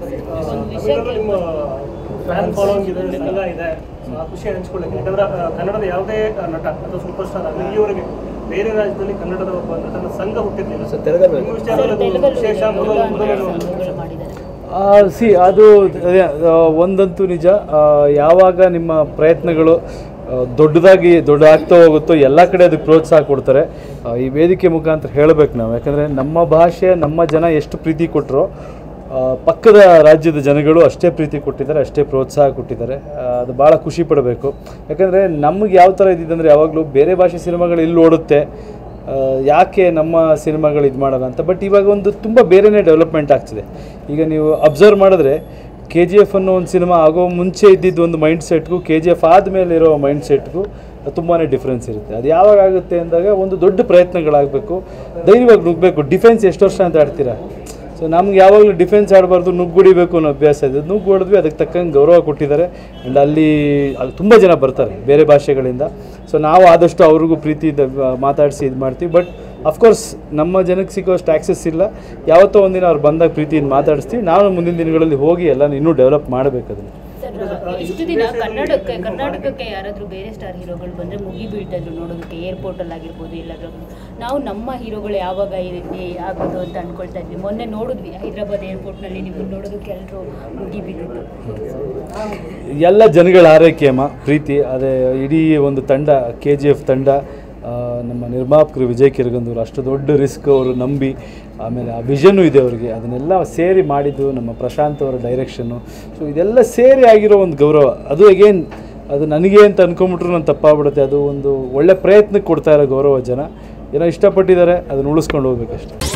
ತಮಿಳ್ನಾಡು ನಿಮ್ಮ fan following ಇದೆ ಸಂಘ ಇದೆ ಸೊ ಆ ಖುಷಿ ಹಂಚ್ಕೊಳ್ಳಕ್ಕೆ ಯಾಕಂದ್ರೆ ಆ, ಕನ್ನಡದ ಯಾವುದೇ ಆ, ನಟ ಅಥವಾ ಸೂಪರ್ ಸ್ಟಾರ್ ಆಗಲಿ ಇಲ್ಲಿವರೆಗೆ ಬೇರೆ ರಾಜ್ಯದಲ್ಲಿ ಕನ್ನಡದ ಒಬ್ಬ ನಟನ ಸಂಘ ಹುಟ್ಟಿರ್ಲಿಲ್ಲ ನಿಮ್ಮ ವಿಚಾರದಲ್ಲಿ ಅದು ತೆಲುಗಲ್ಲಿ ವಿಶೇಷ ಮೊದಲು ಮೊದಲು ಸಂಘಗಳು ಮಾಡಿದ್ದಾರೆ ಸಿ ಅದು ಅದೇ, ಆ, ಒಂದಂತೂ ನಿಜ ಆ, ಯಾವಾಗ ನಿಮ್ಮ ಪ್ರಯತ್ನಗಳು ಆ, ದೊಡ್ಡದಾಗಿ ದೊಡ್ಡ ಆಗ್ತಾ ಹೋಗುತ್ತೋ ಎಲ್ಲ ಕಡೆ ಅದಕ್ಕೆ ಪ್ರೋತ್ಸಾಹ ಕೊಡ್ತಾರೆ ಆ, ಈ ವೇದಿಕೆ ಮುಖಾಂತರ ಹೇಳಬೇಕು ನಾವು ಯಾಕಂದರೆ ನಮ್ಮ ಭಾಷೆ ನಮ್ಮ ಜನ ಎಷ್ಟು ಪ್ರೀತಿ ಕೊಟ್ಟರು ಪಕ್ಕದ ರಾಜ್ಯದ ಜನಗಳು ಅಷ್ಟೇ ಪ್ರೀತಿ ಕೊಟ್ಟಿದ್ದಾರೆ ಅಷ್ಟೇ ಪ್ರೋತ್ಸಾಹ ಕೊಟ್ಟಿದ್ದಾರೆ ಆ, ಅದು ಭಾಳ ಖುಷಿ ಪಡಬೇಕು ಯಾಕಂದರೆ ನಮಗೆ ಯಾವ ಥರ ಇದ್ದಿದ್ದು ಅಂದರೆ ಯಾವಾಗಲೂ ಬೇರೆ ಭಾಷೆ ಸಿನಿಮಾಗಳು ಇಲ್ಲಿ ಓಡುತ್ತೆ ಆ, ಯಾಕೆ ನಮ್ಮ ಸಿನಿಮಾಗಳು ಇದು ಮಾಡೋಣ ಅಂತ ಬಟ್ ಇವಾಗ ಒಂದು ತುಂಬ ಬೇರೆಯೇ ಡೆವಲಪ್ಮೆಂಟ್ ಆಗ್ತಿದೆ ಈಗ ನೀವು ಅಬ್ಸರ್ವ್ ಮಾಡಿದ್ರೆ ಕೆ ಜಿ ಎಫ್ ಅನ್ನೋ ಒಂದು ಸಿನಿಮಾ ಆಗೋ ಮುಂಚೆ ಇದ್ದಿದ್ದು ಒಂದು ಮೈಂಡ್ ಸೆಟ್ಗೂ ಕೆ ಜಿ ಎಫ್ ಆದಮೇಲೆ ಇರೋ ಮೈಂಡ್ ಸೆಟ್ಗೂ ತುಂಬಾ ಡಿಫ್ರೆನ್ಸ್ ಇರುತ್ತೆ ಅದು ಯಾವಾಗ ಆಗುತ್ತೆ ಅಂದಾಗ ಒಂದು ದೊಡ್ಡ ಪ್ರಯತ್ನಗಳಾಗಬೇಕು ಧೈರ್ಯವಾಗಿ ನುಗ್ಗಬೇಕು ಡಿಫೆನ್ಸ್ ಎಷ್ಟು ವರ್ಷ ಅಂತ ಆಡ್ತೀರಾ ಸೊ ನಮ್ಗೆ ಯಾವಾಗಲೂ ಡಿಫೆನ್ಸ್ ಆಡಬಾರ್ದು ನುಗ್ಗುಡಿಬೇಕು ಅನ್ನೋ ಅಭ್ಯಾಸ ಇದೆ ನುಗ್ಗು ಹೊಡೆದ್ವಿ ಅದಕ್ಕೆ ತಕ್ಕಂಗೆ ಗೌರವ ಕೊಟ್ಟಿದ್ದಾರೆ ಆ್ಯಂಡ್ ಅಲ್ಲಿ ಅಲ್ಲಿ ತುಂಬ ಜನ ಬರ್ತಾರೆ ಬೇರೆ ಭಾಷೆಗಳಿಂದ ಸೊ ನಾವು ಆದಷ್ಟು ಅವ್ರಿಗೂ ಪ್ರೀತಿಯಿಂದ ಮಾತಾಡಿಸಿ ಇದು ಮಾಡ್ತೀವಿ ಬಟ್ ಅಫ್ಕೋರ್ಸ್ ನಮ್ಮ ಜನಕ್ಕೆ ಸಿಗೋಷ್ಟು ಆ್ಯಕ್ಸಸ್ ಇಲ್ಲ ಯಾವತ್ತೋ ಒಂದಿನ ಅವ್ರು ಬಂದಾಗ ಪ್ರೀತಿಯಿಂದ ಮಾತಾಡಿಸ್ತೀವಿ ನಾವು ಮುಂದಿನ ದಿನಗಳಲ್ಲಿ ಹೋಗಿ ಎಲ್ಲ ಇನ್ನೂ ಡೆವಲಪ್ ಮಾಡಬೇಕು ಅದನ್ನು ಸರ್ ಇಷ್ಟು ದಿನ ಕನ್ನಡಕ್ಕೆ ಕರ್ನಾಟಕಕ್ಕೆ ಯಾರಾದರೂ ಬೇರೆ ಸ್ಟಾರ್ ಹೀರೋಗಳು ಬಂದರೆ ಮುಗಿ ಬೀಳ್ತಾಯಿದ್ರು ನೋಡೋದಕ್ಕೆ ಏರ್ಪೋರ್ಟಲ್ಲಿ ಆಗಿರ್ಬೋದು ಎಲ್ಲಾದ್ರೂ ನಾವು ನಮ್ಮ ಹೀರೋಗಳು ಯಾವಾಗ ಈ ರೀತಿ ಆಗೋದು ಅಂತ ಅನ್ಕೊಳ್ತಾ ಇದ್ವಿ ಮೊನ್ನೆ ನೋಡಿದ್ವಿ ಹೈದರಾಬಾದ್ ಏರ್ಪೋರ್ಟ್ನಲ್ಲಿ ನಿಮ್ಮನ್ನು ನೋಡೋದಕ್ಕೆ ಎಲ್ಲರೂ ಮುಗಿ ಬಿದ್ದಿತ್ತು ಎಲ್ಲ ಜನಗಳ ಆರೈಕೆ ಅಮ್ಮ ಪ್ರೀತಿ ಅದೇ ಇಡೀ ಒಂದು ತಂಡ ಕೆ ಜಿ ಎಫ್ ತಂಡ ಆ, ನಮ್ಮ ನಿರ್ಮಾಪಕರು ವಿಜಯ್ ಕಿರಗಂದೂರು ಅಷ್ಟು ದೊಡ್ಡ ರಿಸ್ಕ್ ಅವರು ನಂಬಿ ಆಮೇಲೆ ಆ ವಿಷನ್ನು ಇದೆ ಅವರಿಗೆ ಅದನ್ನೆಲ್ಲ ಸೇರಿ ಮಾಡಿದ್ದು ನಮ್ಮ ಪ್ರಶಾಂತ್ ಅವರ ಡೈರೆಕ್ಷನ್ನು ಸೊ ಇದೆಲ್ಲ ಸೇರಿ ಆಗಿರೋ ಒಂದು ಗೌರವ ಅದು ಅಗೇನ್ ಅದು ನನಗೆ ಅಂತ ಅನ್ಕೊಂಬಿಟ್ರು ನಾನು ತಪ್ಪಾಗ್ಬಿಡುತ್ತೆ ಅದು ಒಂದು ಒಳ್ಳೆ ಪ್ರಯತ್ನಕ್ಕೆ ಕೊಡ್ತಾ ಇರೋ ಗೌರವ ಜನ ಏನೋ ಇಷ್ಟಪಟ್ಟಿದ್ದಾರೆ ಅದನ್ನು ಉಳಿಸ್ಕೊಂಡು ಹೋಗ್ಬೇಕಷ್ಟೆ